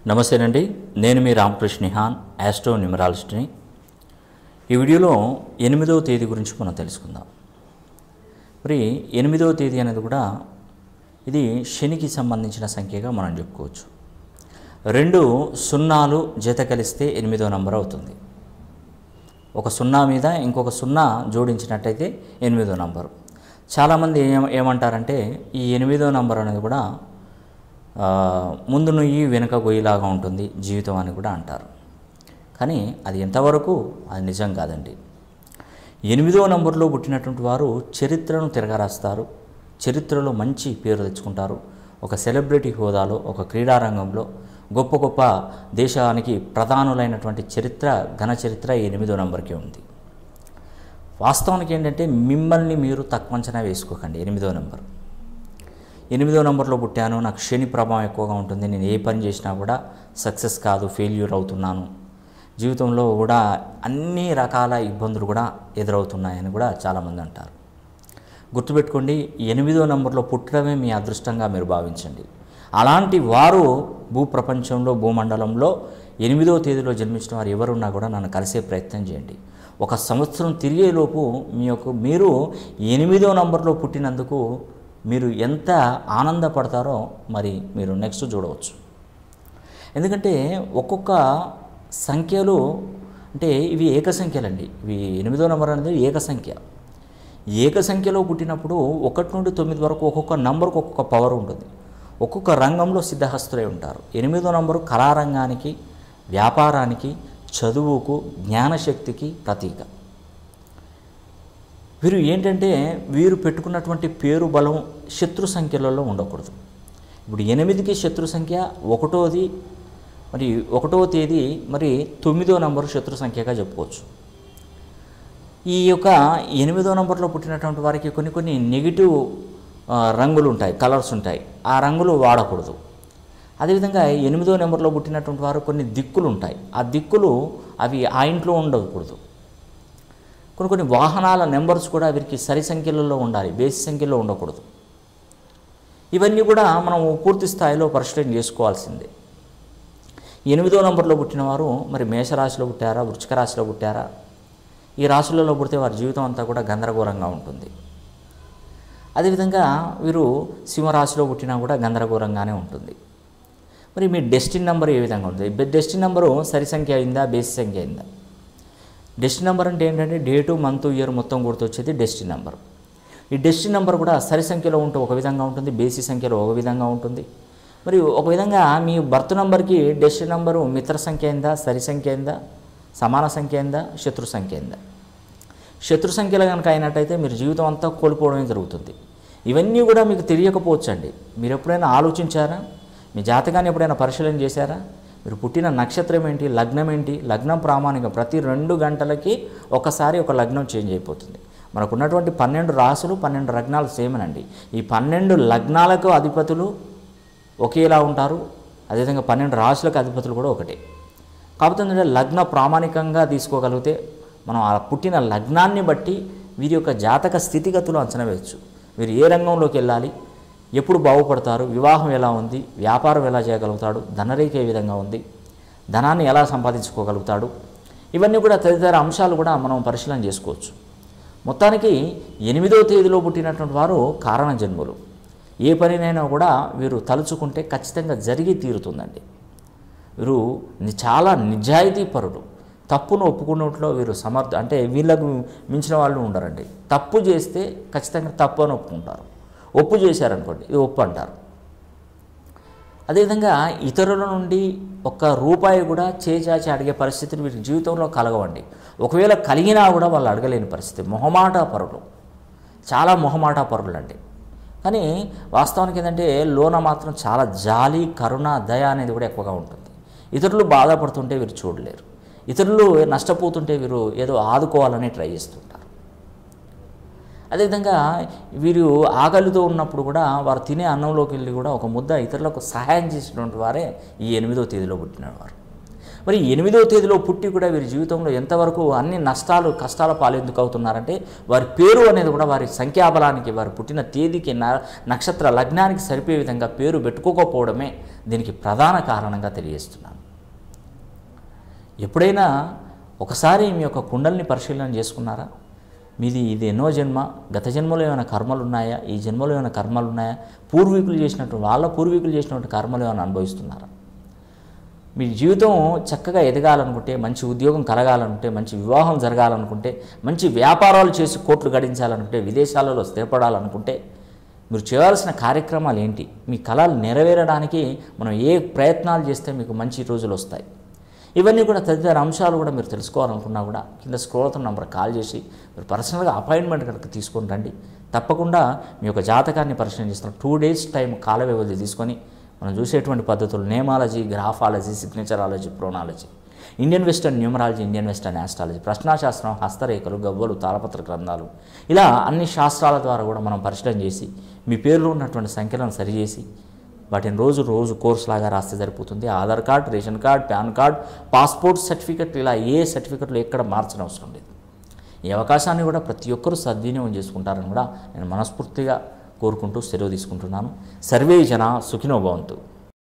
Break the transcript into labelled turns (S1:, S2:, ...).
S1: నమస్తేనండి నేను మీ రామకృష్ణ నిహాన్ యాస్ట్రో న్యూమరాలజిస్ట్ని ఈ వీడియోలో ఎనిమిదవ తేదీ గురించి మనం తెలుసుకుందాం మరి ఎనిమిదవ తేదీ అనేది కూడా ఇది శనికి సంబంధించిన సంఖ్యగా మనం చెప్పుకోవచ్చు రెండు సున్నాలు జత కలిస్తే ఎనిమిదో నంబర్ అవుతుంది ఒక సున్నా మీద ఇంకొక సున్నా జోడించినట్టయితే ఎనిమిదో నంబరు చాలామంది ఏం ఏమంటారంటే ఈ ఎనిమిదో నంబర్ అనేది కూడా ఆ, ముందు నుయ్యి వెనుక గొయ్యిలాగా ఉంటుంది జీవితం అని కూడా అంటారు కానీ అది ఎంతవరకు అది నిజం కాదండి ఎనిమిదో నంబర్లో పుట్టినటువంటి వారు చరిత్రను తిరగరాస్తారు చరిత్రలో మంచి పేరు తెచ్చుకుంటారు ఒక సెలబ్రిటీ హోదాలో ఒక క్రీడారంగంలో గొప్ప గొప్ప దేశానికి ప్రధానులైనటువంటి చరిత్ర ఘన చరిత్ర ఈ ఎనిమిదో నంబర్కే ఉంది వాస్తవానికి ఏంటంటే మిమ్మల్ని మీరు తక్కువ అంచనా వేసుకోకండి ఎనిమిదో నెంబర్ ఎనిమిదో నెంబర్లో పుట్టాను నాకు శని ప్రభావం ఎక్కువగా ఉంటుంది నేను ఏ పని చేసినా కూడా సక్సెస్ కాదు ఫెయిల్యూర్ అవుతున్నాను జీవితంలో కూడా అన్ని రకాల ఇబ్బందులు కూడా ఎదురవుతున్నాయని కూడా చాలామంది అంటారు గుర్తుపెట్టుకోండి ఎనిమిదో నెంబర్లో పుట్టడమే మీ అదృష్టంగా మీరు భావించండి అలాంటి వారు భూప్రపంచంలో భూమండలంలో ఎనిమిదో తేదీలో జన్మించిన వారు ఎవరున్నా కూడా నన్ను కలిసే ప్రయత్నం చేయండి ఒక సంవత్సరం తిరిగేలోపు మీ యొక్క మీరు ఎనిమిదో నంబర్లో పుట్టినందుకు మీరు ఎంత ఆనందపడతారో మరి మీరు నెక్స్ట్ చూడవచ్చు ఎందుకంటే ఒక్కొక్క సంఖ్యలు అంటే ఇవి ఏక సంఖ్యలండి ఇవి ఎనిమిదో నెంబర్ అనేది ఏక సంఖ్య ఏక సంఖ్యలో పుట్టినప్పుడు ఒకటి నుండి తొమ్మిది వరకు ఒక్కొక్క నంబర్కి ఒక్కొక్క పవర్ ఉంటుంది ఒక్కొక్క రంగంలో సిద్ధహస్తులై ఉంటారు ఎనిమిదో నంబరు కళారంగానికి వ్యాపారానికి చదువుకు జ్ఞానశక్తికి ప్రతీక వీరు ఏంటంటే వీరు పెట్టుకున్నటువంటి పేరు బలం శత్రు సంఖ్యలలో ఉండకూడదు ఇప్పుడు ఎనిమిదికి శత్రు సంఖ్య ఒకటోది మరి ఒకటో తేదీ మరి తొమ్మిదో నంబరు శత్రు సంఖ్యగా చెప్పుకోవచ్చు ఈ యొక్క ఎనిమిదో నంబర్లో పుట్టినటువంటి వారికి కొన్ని కొన్ని నెగిటివ్ ఆ, రంగులు ఉంటాయి కలర్స్ ఉంటాయి ఆ రంగులు వాడకూడదు అదేవిధంగా ఎనిమిదో నెంబర్లో పుట్టినటువంటి వారు కొన్ని దిక్కులు ఉంటాయి ఆ దిక్కులు అవి ఆ ఇంట్లో ఉండకూడదు కొన్ని కొన్ని వాహనాల నెంబర్స్ కూడా వీరికి సరి సంఖ్యలలో ఉండాలి బేసి సంఖ్యలో ఉండకూడదు ఇవన్నీ కూడా మనం పూర్తి స్థాయిలో పరిశీలన చేసుకోవాల్సిందే ఎనిమిదో నంబర్లో పుట్టిన వారు మరి మేషరాశిలో పుట్టారా వృచ్చిక రాశిలో పుట్టారా ఈ రాశులలో పుడితే వారి జీవితం అంతా కూడా గందరగోళంగా ఉంటుంది అదేవిధంగా వీరు సింహరాశిలో పుట్టినా కూడా గందరగోళంగానే ఉంటుంది మరి మీ డెస్టిన్ నెంబర్ ఏ విధంగా ఉంటుంది డెస్టిన్ నెంబరు సరి సంఖ్య అయిందా బేసి సంఖ్య అయిందా డెస్టిన్ నెంబర్ అంటే ఏంటంటే డేటు మంత్ ఇయర్ మొత్తం గుర్తొచ్చేది డెస్టిన్ నెంబర్ ఈ డెస్టిన్ నెంబర్ కూడా సరి సంఖ్యలో ఉంటే ఒక విధంగా ఉంటుంది బేసి సంఖ్యలో ఒక విధంగా ఉంటుంది మరి ఒక విధంగా మీ బర్త్ నెంబర్కి డెస్టిన్ నెంబరు మిత్ర సంఖ్య అయిందా సరి సంఖ్య అయిందా సమాన సంఖ్య అయిందా శత్రు సంఖ్య అయిందా శత్రు సంఖ్యలో కనుక అయినట్టయితే మీరు జీవితం అంతా కోల్పోవడమే జరుగుతుంది ఇవన్నీ కూడా మీకు తెలియకపోవచ్చు అండి మీరు ఎప్పుడైనా ఆలోచించారా మీ జాతకాన్ని ఎప్పుడైనా పరిశీలన చేశారా మీరు పుట్టిన నక్షత్రం ఏంటి లగ్నం ఏంటి లగ్నం ప్రామాణికం ప్రతి రెండు గంటలకి ఒకసారి ఒక లగ్నం చేంజ్ అయిపోతుంది మనకు ఉన్నటువంటి పన్నెండు రాసులు పన్నెండు లగ్నాలు సేమనండి ఈ పన్నెండు లగ్నాలకు అధిపతులు ఒకేలా ఉంటారు అదేవిధంగా పన్నెండు రాసులకు అధిపతులు కూడా ఒకటే కాకపోతే ఏంటంటే లగ్న ప్రామాణికంగా తీసుకోగలిగితే మనం ఆ పుట్టిన లగ్నాన్ని బట్టి వీరి యొక్క జాతక స్థితిగతులు అంచనా వేయచ్చు వీరు ఏ రంగంలోకి వెళ్ళాలి ఎప్పుడు బాగుపడతారు వివాహం ఎలా ఉంది వ్యాపారం ఎలా చేయగలుగుతాడు ధనరేఖ ఏ విధంగా ఉంది ధనాన్ని ఎలా సంపాదించుకోగలుగుతాడు ఇవన్నీ కూడా తదితర అంశాలు కూడా మనం పరిశీలన చేసుకోవచ్చు మొత్తానికి ఎనిమిదో తేదీలో పుట్టినటువంటి వారు కారణ జన్ములు ఏ పనినైనా కూడా వీరు తలుచుకుంటే ఖచ్చితంగా జరిగి తీరుతుందండి వీరు ని- చాలా నిజాయితీ పరులు తప్పును ఒప్పుకున్నట్లో వీరు సమర్థ అంటే వీళ్ళకు మించిన వాళ్ళు ఉండరండి తప్పు చేస్తే ఖచ్చితంగా తప్పు అని ఒప్పుకుంటారు ఒప్పు చేశారనుకోండి ఇది ఒప్పు అంటారు అదేవిధంగా ఇతరుల నుండి ఒక్క రూపాయి కూడా చేచాచి అడిగే పరిస్థితులు వీరి జీవితంలో కలగవండి ఒకవేళ కలిగినా కూడా వాళ్ళు అడగలేని పరిస్థితి మొహమాట పరులు చాలా మొహమాట పరులు అండి కానీ వాస్తవానికి ఏంటంటే లోన మాత్రం చాలా జాలి కరుణ దయ అనేది కూడా ఎక్కువగా ఉంటుంది ఇతరులు బాధపడుతుంటే వీరు చూడలేరు ఇతరులు నష్టపోతుంటే వీరు ఏదో ఆదుకోవాలని ట్రై చేస్తుంటారు అదేవిధంగా వీరు ఆకలితో ఉన్నప్పుడు కూడా వారు తినే అన్నంలోకి వెళ్ళి కూడా ఒక ముద్ద ఇతరులకు సహాయం చేసినటువంటి వారే ఈ ఎనిమిదో తేదీలో పుట్టిన వారు మరి ఎనిమిదవ తేదీలో పుట్టి కూడా వీరి జీవితంలో ఎంతవరకు అన్ని నష్టాలు కష్టాల పాలు ఎందుకు అవుతున్నారంటే వారి పేరు అనేది కూడా వారి సంఖ్యాబలానికి వారి పుట్టిన తేదీకి న నక్షత్ర లగ్నానికి సరిపోయే విధంగా పేరు పెట్టుకోకపోవడమే దీనికి ప్రధాన కారణంగా తెలియజేస్తున్నాను ఎప్పుడైనా ఒకసారి మీ యొక్క కుండల్ని పరిశీలన చేసుకున్నారా మీది ఇది ఎన్నో జన్మ గత జన్మలో ఏమైనా కర్మలు ఉన్నాయా ఈ జన్మలో ఏమైనా కర్మలు ఉన్నాయా పూర్వీకులు చేసినట్టు వాళ్ళ పూర్వీకులు చేసినటువంటి కర్మలు ఏమైనా అనుభవిస్తున్నారా మీ జీవితం చక్కగా ఎదగాలనుకుంటే మంచి ఉద్యోగం కలగాలనుకుంటే మంచి వివాహం జరగాలనుకుంటే మంచి వ్యాపారాలు చేసి కోట్లు గడించాలనుకుంటే విదేశాలలో స్థిరపడాలనుకుంటే మీరు చేయాల్సిన కార్యక్రమాలు ఏంటి మీ కళలు నెరవేరడానికి మనం ఏ ప్రయత్నాలు చేస్తే మీకు మంచి రోజులు వస్తాయి ఇవన్నీ కూడా తదితర అంశాలు కూడా మీరు తెలుసుకోవాలనుకున్నా కూడా కింద స్క్రోల్ నంబర్ కాల్ చేసి మీరు పర్సనల్గా అపాయింట్మెంట్ కనుక తీసుకొని రండి తప్పకుండా మీ యొక్క జాతకాన్ని పరిశీలన చేస్తున్న టూ డేస్ టైం కాల వ్యవధి తీసుకొని మనం చూసేటువంటి పద్ధతులు నేమాలజీ గ్రాఫాలజీ సిగ్నేచరాలజీ ప్రోనాలజీ Indian western numerology Indian western astrology ప్రశ్నాశాస్త్రం హస్తరేఖలు గవ్వలు తాళపత్ర గ్రంథాలు ఇలా అన్ని శాస్త్రాల ద్వారా కూడా మనం పరిశీలన చేసి మీ పేరులో ఉన్నటువంటి సంఖ్యలను సరిచేసి వాటిని రోజు రోజు కోర్స్ లాగా రాస్తే సరిపోతుంది Aadhaar card ration card PAN card passport certificate ఇలా ఏ సర్టిఫికెట్లు ఎక్కడ మార్చిన అవసరం లేదు ఈ అవకాశాన్ని కూడా ప్రతి ఒక్కరూ సద్వినియోగం చేసుకుంటారని కూడా నేను మనస్ఫూర్తిగా కోరుకుంటూ సెలవు తీసుకుంటున్నాను సర్వే జన సుఖినో భవంతు